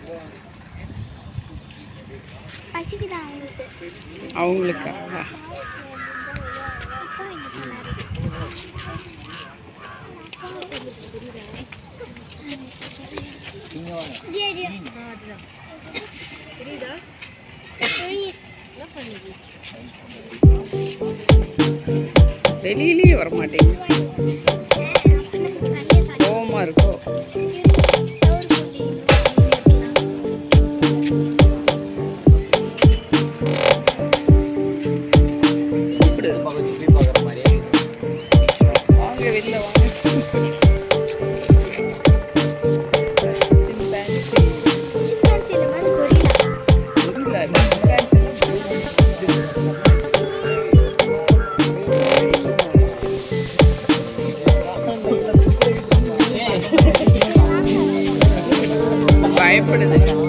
பசிக்குதா அவங்களுக்கு அவங்களுக்கா அப்பா இங்க போனாரு வெளியிலேயே வர மாட்டேங்குது கோவமா இருக்கோ கூப்பிடு வாங்க வெளில வாங்க சிம்பான்சி புரியல பயப்படுது